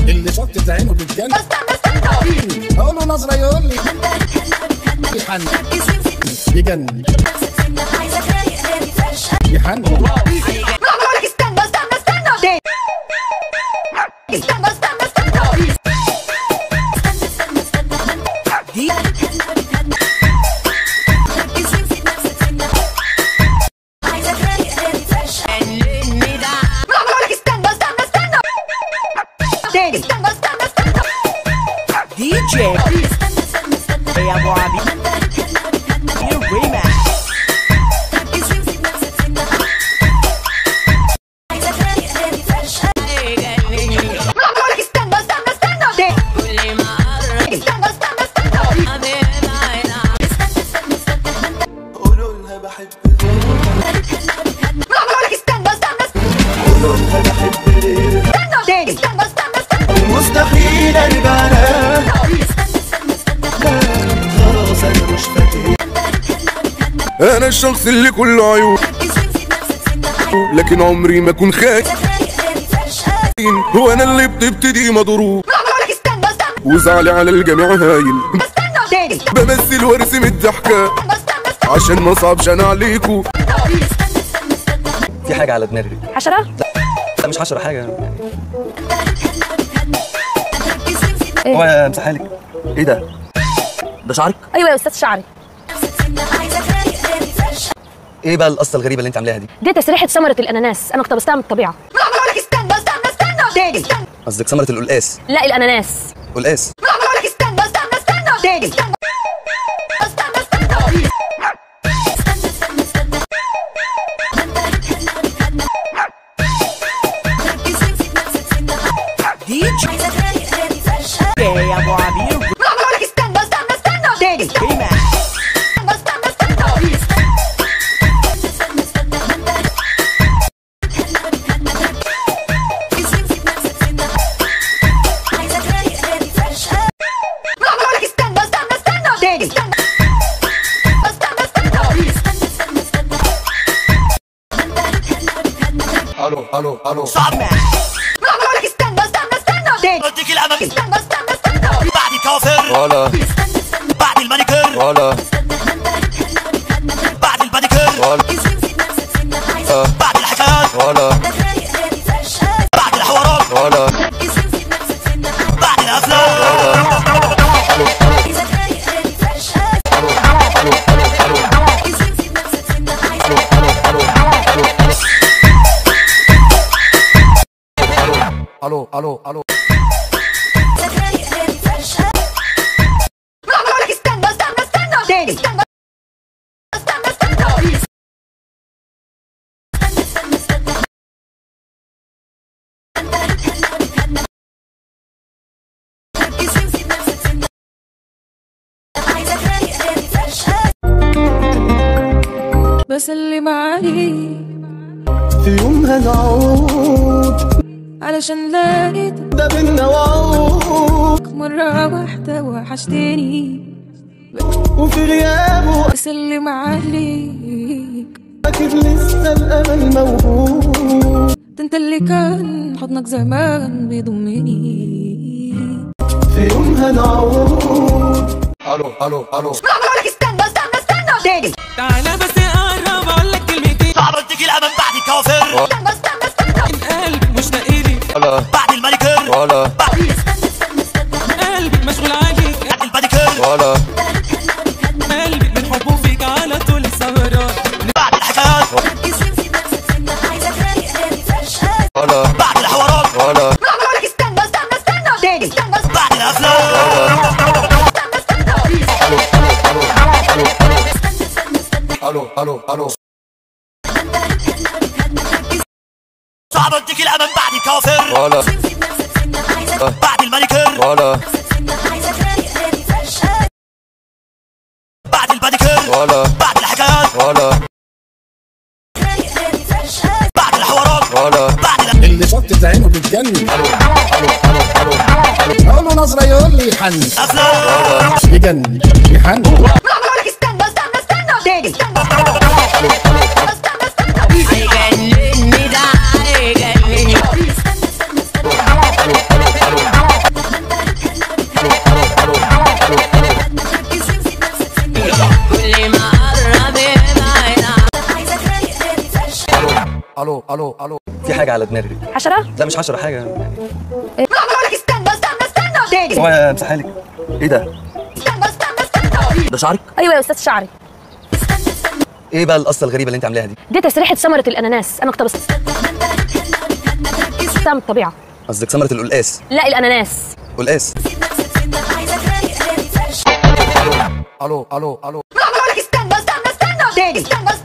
اللي شطت عينه بالجنة استنى استنى اقول له نظرة يقول لي يحن يجن يحن بقولك استنى استنى استنى استنى استنى استنى بقولك استنى استنى استنى تاني استنى استنى استنى دي جي يا ابو عبي ريماكس بقولك استنى استنى استنى استنى استنى استنى بقولك استنى استنى استنى تاني استنى استنى استنى مستحيل ارجع لك خلاص انا مش فاكر انا الشخص اللي كله عيوب لكن عمري ما اكون خاين هو انا اللي بتبتدي مضروب بقولك استنى استنى وزعلي على الجميع هايل استنى تاني بمثل وارسم الضحكة استنى استنى استنى عشان ما صعبش انا عليكوا في حاجة على دماغي حشرة لا مش حشرة حاجة هو مسحالك ايه ده؟ ده شعرك؟ ايوه يا استاذ شعري ايه بقى القصة الغريبة اللي انت عاملاها دي؟ دي تسريحه ثمره الاناناس انا اقتبستها من الطبيعه بقولك استنى استنى استنى تاني قصدك ثمرة القلقاس لا الاناناس قلقاس بقولك استنى استنى استنى تاني استنى استنى دي جي يا ابو عبي بقولك استنى استنى استنى تاني ريماكس استنى استنى استنى بقولك استنى استنى استنى تاني استنى استنى الو الو الو بقولك استنى استنى استنى تاني اديك الامل استنى استنى استنى بعد الكوافير ولا بعد المانيكير ولا بعد الباديكير ولا بعد الحكايات ولا بعد الحوارات ولا بعد الافلام الو الو الو بقولك استنى استنى استنى تاني استنى استنى استنى بسلم عليك في يوم هنعود علشان لقيت ده بينا وعود مرة واحدة وحشتني وفي غيابه بسلم عليك اكيد لسه الامل موجود ده انت اللي كان حضنك زمان بيضمني في يوم هنعود الو الو الو بقولك استنى استنى استنى تاني تعالى بس اقرب اقول لك كلمتين صعب اديك الامل بعد الكوافير استنى استنى استنى قلبي مشتاق لي ولا بعد المانيكير ولا قلبي مشغول عليك بعد الباديكير ولا قلبي من حبه فيك على طول سهران بعد الحكايات ولا بعد الحوارات ولا بقولك استنى استنى استنى تاني استنى بعد الافلام الو الو الو صعب اديك الامل بعد الكوافير ولا بعد المانيكير ولا بعد الباديكير ولا بعد الحكايات ولا بعد الحوارات ولا بعد ال- اللي شطت عينه بالجنة الو الو الو الو اقول له نظرة يقول لي يحن الافلام يجن يحن بقولك استنى استنى استنى تاني استنى استنى استنى هيجنني ده هيجنني استنى استنى الو الو الو في حاجه على دماغي حشره لا مش حشره حاجه ما انا بقول لك استنى استنى استنى هو امسحها لك ايه ده استنى استنى استنى ده شعرك ايوه يا استاذ شعري ايه بقى القصه الغريبه اللي انت عاملاها دي دي تسريحه ثمره الاناناس انا كنت بستعمل الطبيعه قصدك ثمره القلقاس لا الاناناس قلقاس الو الو الو ما انا بقول لك استنى استنى استنى استنى استنى